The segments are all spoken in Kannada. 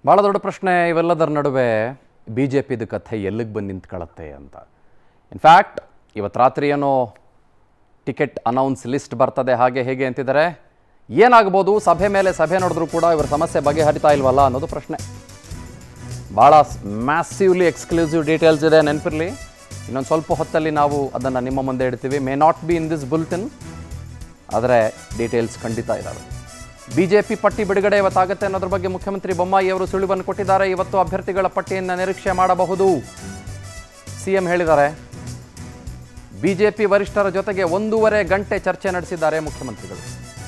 ಭಾಳ ದೊಡ್ಡ ಪ್ರಶ್ನೆ ಇವೆಲ್ಲದರ ನಡುವೆ ಬಿ ಜೆ ಪಿದು ಕಥೆ ಎಲ್ಲಿಗೆ ಬಂದು ನಿಂತ್ಕೊಳ್ಳುತ್ತೆ ಅಂತ ಇನ್ಫ್ಯಾಕ್ಟ್ ಇವತ್ತು ರಾತ್ರಿ ಏನೋ ಟಿಕೆಟ್ ಅನೌನ್ಸ್ ಲಿಸ್ಟ್ ಬರ್ತದೆ ಹಾಗೆ ಹೇಗೆ ಅಂತಿದ್ದಾರೆ ಏನಾಗ್ಬೋದು ಸಭೆ ಮೇಲೆ ಸಭೆ ನಡೆದ್ರೂ ಕೂಡ ಇವರ ಸಮಸ್ಯೆ ಬಗೆಹರಿತಾ ಇಲ್ವಲ್ಲ ಅನ್ನೋದು ಪ್ರಶ್ನೆ ಭಾಳ ಮ್ಯಾಸಿವ್ಲಿ ಎಕ್ಸ್ಕ್ಲೂಸಿವ್ ಡೀಟೇಲ್ಸ್ ಇದೆ ನೆನಪಿರಲಿ ಇನ್ನೊಂದು ಸ್ವಲ್ಪ ಹೊತ್ತಲ್ಲಿ ನಾವು ಅದನ್ನು ನಿಮ್ಮ ಮುಂದೆ ಇಡ್ತೀವಿ may not be in this bulletin ಆದರೆ ಡೀಟೇಲ್ಸ್ ಖಂಡಿತ ಇದ್ದಾವೆ ಬಿ ಜೆ ಪಿ ಪಟ್ಟಿ ಬಿಡುಗಡೆ ಇವತ್ತಾಗುತ್ತೆ ಅನ್ನೋದ್ರ ಬಗ್ಗೆ ಮುಖ್ಯಮಂತ್ರಿ ಬೊಮ್ಮಾಯಿ ಅವರು ಸುಳಿವನ್ನು ಕೊಟ್ಟಿದ್ದಾರೆ ಇವತ್ತು ಅಭ್ಯರ್ಥಿಗಳ ಪಟ್ಟಿಯನ್ನು ನಿರೀಕ್ಷೆ ಮಾಡಬಹುದು ಸಿ ಎಂ ಹೇಳಿದ್ದಾರೆ ಬಿಜೆಪಿ ವರಿಷ್ಠರ ಜೊತೆಗೆ ಒಂದೂವರೆ ಗಂಟೆ ಚರ್ಚೆ ನಡೆಸಿದ್ದಾರೆ ಮುಖ್ಯಮಂತ್ರಿಗಳು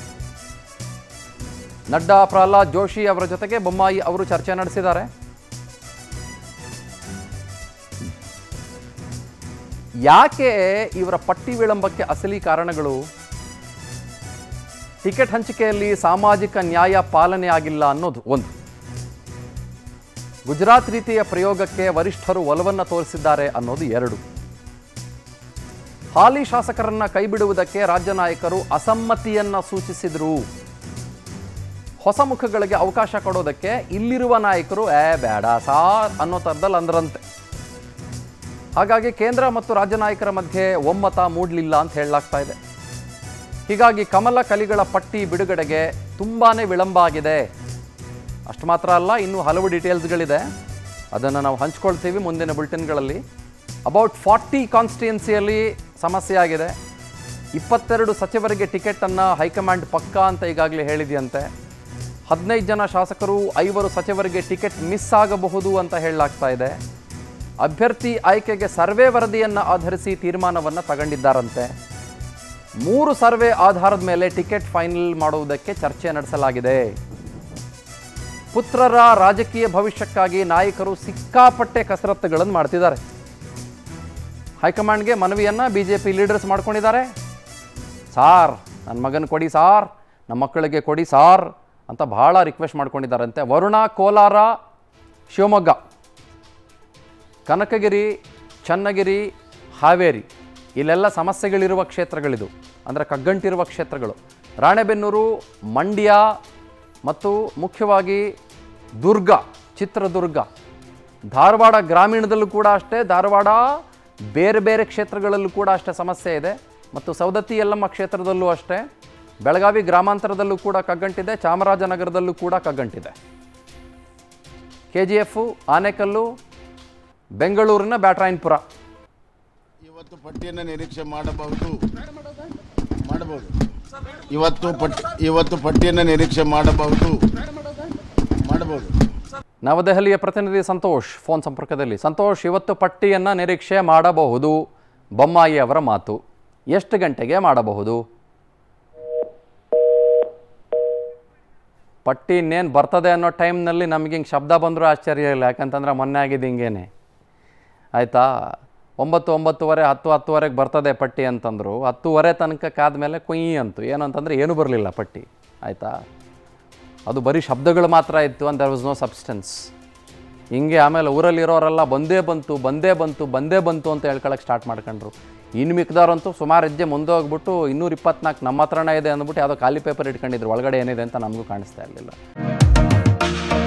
ನಡ್ಡಾ ಪ್ರಹ್ಲಾದ್ ಜೋಶಿ ಅವರ ಜೊತೆಗೆ ಬೊಮ್ಮಾಯಿ ಅವರು ಚರ್ಚೆ ನಡೆಸಿದ್ದಾರೆ ಯಾಕೆ ಇವರ ಪಟ್ಟಿ ವಿಳಂಬಕ್ಕೆ ಅಸಲಿ ಕಾರಣಗಳು ಟಿಕೆಟ್ ಹಂಚಿಕೆಯಲ್ಲಿ ಸಾಮಾಜಿಕ ನ್ಯಾಯ ಪಾಲನೆ ಆಗಿಲ್ಲ ಅನ್ನೋದು ಒಂದು ಗುಜರಾತ್ ರೀತಿಯ ಪ್ರಯೋಗಕ್ಕೆ ವರಿಷ್ಠರು ಒಲವನ್ನು ತೋರಿಸಿದ್ದಾರೆ ಅನ್ನೋದು ಎರಡು ಹಾಲಿ ಶಾಸಕರನ್ನ ಕೈಬಿಡುವುದಕ್ಕೆ ರಾಜ್ಯ ನಾಯಕರು ಅಸಮ್ಮತಿಯನ್ನ ಸೂಚಿಸಿದ್ರು ಹೊಸ ಮುಖಗಳಿಗೆ ಅವಕಾಶ ಕೊಡೋದಕ್ಕೆ ಇಲ್ಲಿರುವ ನಾಯಕರು ಏ ಬೇಡ ಸಾರ್ ಅನ್ನೋ ಥರದಲ್ಲಿ ಅಂದ್ರಂತೆ ಹಾಗಾಗಿ ಕೇಂದ್ರ ಮತ್ತು ರಾಜ್ಯ ನಾಯಕರ ಮಧ್ಯೆ ಒಮ್ಮತ ಮೂಡಲಿಲ್ಲ ಅಂತ ಹೇಳಲಾಗ್ತಾ ಇದೆ ಹೀಗಾಗಿ ಕಮಲ ಕಲಿಗಳ ಪಟ್ಟಿ ಬಿಡುಗಡೆಗೆ ತುಂಬಾನೇ ವಿಳಂಬ ಆಗಿದೆ ಅಷ್ಟು ಮಾತ್ರ ಅಲ್ಲ ಇನ್ನೂ ಹಲವು ಡೀಟೇಲ್ಸ್ಗಳಿದೆ ಅದನ್ನು ನಾವು ಹಂಚ್ಕೊಳ್ತೀವಿ ಮುಂದಿನ ಬುಲೆಟಿನ್ಗಳಲ್ಲಿ ಅಬೌಟ್ ಫಾರ್ಟಿ ಕಾನ್ಸ್ಟಿಟ್ಯೂನ್ಸಿಯಲ್ಲಿ ಸಮಸ್ಯೆ ಆಗಿದೆ ಇಪ್ಪತ್ತೆರಡು ಸಚಿವರಿಗೆ ಟಿಕೆಟನ್ನು ಹೈಕಮಾಂಡ್ ಪಕ್ಕಾ ಅಂತ ಈಗಾಗಲೇ ಹೇಳಿದೆಯಂತೆ ಹದಿನೈದು ಜನ ಶಾಸಕರು ಐವರು ಸಚಿವರಿಗೆ ಟಿಕೆಟ್ ಮಿಸ್ ಆಗಬಹುದು ಅಂತ ಹೇಳಲಾಗ್ತಾ ಇದೆ ಅಭ್ಯರ್ಥಿ ಆಯ್ಕೆಗೆ ಸರ್ವೆ ವರದಿಯನ್ನು ಆಧರಿಸಿ ತೀರ್ಮಾನವನ್ನು ತಗೊಂಡಿದ್ದಾರಂತೆ ಮೂರು ಸರ್ವೆ ಆಧಾರದ ಮೇಲೆ ಟಿಕೆಟ್ ಫೈನಲ್ ಮಾಡುವುದಕ್ಕೆ ಚರ್ಚೆ ನಡೆಸಲಾಗಿದೆ ಪುತ್ರರ ರಾಜಕೀಯ ಭವಿಷ್ಯಕ್ಕಾಗಿ ನಾಯಕರು ಸಿಕ್ಕಾಪಟ್ಟೆ ಕಸರತ್ತುಗಳನ್ನು ಮಾಡ್ತಿದ್ದಾರೆ ಹೈಕಮಾಂಡ್ಗೆ ಮನವಿಯನ್ನ ಬಿಜೆಪಿ ಲೀಡರ್ಸ್ ಮಾಡ್ಕೊಂಡಿದ್ದಾರೆ ಸಾರ್ ನನ್ನ ಮಗನ ಕೊಡಿ ಸಾರ್ ನಮ್ಮ ಮಕ್ಕಳಿಗೆ ಕೊಡಿ ಸಾರ್ ಅಂತ ಬಹಳ ರಿಕ್ವೆಸ್ಟ್ ಮಾಡ್ಕೊಂಡಿದ್ದಾರಂತೆ ವರುಣ ಕೋಲಾರ ಶಿವಮೊಗ್ಗ ಕನಕಗಿರಿ ಚನ್ನಗಿರಿ ಹಾವೇರಿ ಇಲ್ಲೆಲ್ಲ ಸಮಸ್ಯೆಗಳಿರುವ ಕ್ಷೇತ್ರಗಳಿದು ಅಂದರೆ ಕಗ್ಗಂಟಿರುವ ಕ್ಷೇತ್ರಗಳು ರಾಣೆಬೆನ್ನೂರು ಮಂಡ್ಯ ಮತ್ತು ಮುಖ್ಯವಾಗಿ ದುರ್ಗ ಚಿತ್ರದುರ್ಗ ಧಾರವಾಡ ಗ್ರಾಮೀಣದಲ್ಲೂ ಕೂಡ ಅಷ್ಟೇ ಧಾರವಾಡ ಬೇರೆ ಬೇರೆ ಕ್ಷೇತ್ರಗಳಲ್ಲೂ ಕೂಡ ಅಷ್ಟೇ ಸಮಸ್ಯೆ ಇದೆ ಮತ್ತು ಸವದತ್ತಿ ಯಲ್ಲಮ್ಮ ಕ್ಷೇತ್ರದಲ್ಲೂ ಅಷ್ಟೇ ಬೆಳಗಾವಿ ಗ್ರಾಮಾಂತರದಲ್ಲೂ ಕೂಡ ಕಗ್ಗಂಟಿದೆ ಚಾಮರಾಜನಗರದಲ್ಲೂ ಕೂಡ ಕಗ್ಗಂಟಿದೆ ಕೆ ಜಿ ಎಫು ಆನೆಕಲ್ಲು ಬೆಂಗಳೂರಿನ ಬ್ಯಾಟ್ರಾಯನ್ಪುರ ಇವತ್ತು ಪಟ್ಟಿಯನ್ನು ನಿರೀಕ್ಷೆ ಮಾಡಬಹುದು ಮಾಡಬಹುದು ಇವತ್ತು ಪಟ್ಟಿ ಇವತ್ತು ಪಟ್ಟಿಯನ್ನು ನಿರೀಕ್ಷೆ ಮಾಡಬಹುದು ಮಾಡಬಹುದು ನವದೆಹಲಿಯ ಪ್ರತಿನಿಧಿ ಸಂತೋಷ್ ಫೋನ್ ಸಂಪರ್ಕದಲ್ಲಿ ಸಂತೋಷ್ ಇವತ್ತು ಪಟ್ಟಿಯನ್ನು ನಿರೀಕ್ಷೆ ಮಾಡಬಹುದು ಬೊಮ್ಮಾಯಿ ಅವರ ಮಾತು ಎಷ್ಟು ಗಂಟೆಗೆ ಮಾಡಬಹುದು ಪಟ್ಟಿ ಇನ್ನೇನು ಬರ್ತದೆ ಅನ್ನೋ ಟೈಮ್ನಲ್ಲಿ ನಮಗೆ ಹಿಂಗೆ ಶಬ್ದ ಬಂದರೂ ಆಶ್ಚರ್ಯ ಇಲ್ಲ ಯಾಕಂತಂದ್ರೆ ಮೊನ್ನೆ ಆಗಿದ್ದು ಹಿಂಗೇನೆ ಆಯಿತಾ ಒಂಬತ್ತು ಒಂಬತ್ತುವರೆ ಹತ್ತು ಹತ್ತುವರೆಗೆ ಬರ್ತದೆ ಪಟ್ಟಿ ಅಂತಂದರು ಹತ್ತುವರೆ ತನಕ ಕಾದ್ಮೇಲೆ ಕುಯ್ ಅಂತು ಏನು ಅಂತಂದರೆ ಏನೂ ಬರಲಿಲ್ಲ ಪಟ್ಟಿ ಆಯಿತಾ ಅದು ಬರೀ ಶಬ್ದಗಳು ಮಾತ್ರ ಇತ್ತು and there was no substance ಹಿಂಗೆ ಆಮೇಲೆ ಊರಲ್ಲಿರೋರೆಲ್ಲ ಬಂದೇ ಬಂತು ಬಂದೇ ಬಂತು ಬಂದೇ ಬಂತು ಅಂತ ಹೇಳ್ಕೊಳಕ್ಕೆ ಸ್ಟಾರ್ಟ್ ಮಾಡ್ಕೊಂಡ್ರು ಇನ್ನು ಮಿಕ್ದವ್ರಂತೂ ಸುಮಾರು ಹೆಜ್ಜೆ ಮುಂದೆ ಹೋಗ್ಬಿಟ್ಟು ಇನ್ನೂರ ಇಪ್ಪತ್ನಾಲ್ಕು ನಮ್ಮ ಹತ್ರನೇ ಇದೆ ಅಂದ್ಬಿಟ್ಟು ಯಾವುದೋ ಖಾಲಿ ಪೇಪರ್ ಇಟ್ಕೊಂಡಿದ್ರು ಒಳಗಡೆ ಏನಿದೆ ಅಂತ ನಮಗೂ ಕಾಣಿಸ್ತಾ ಇರಲಿಲ್ಲ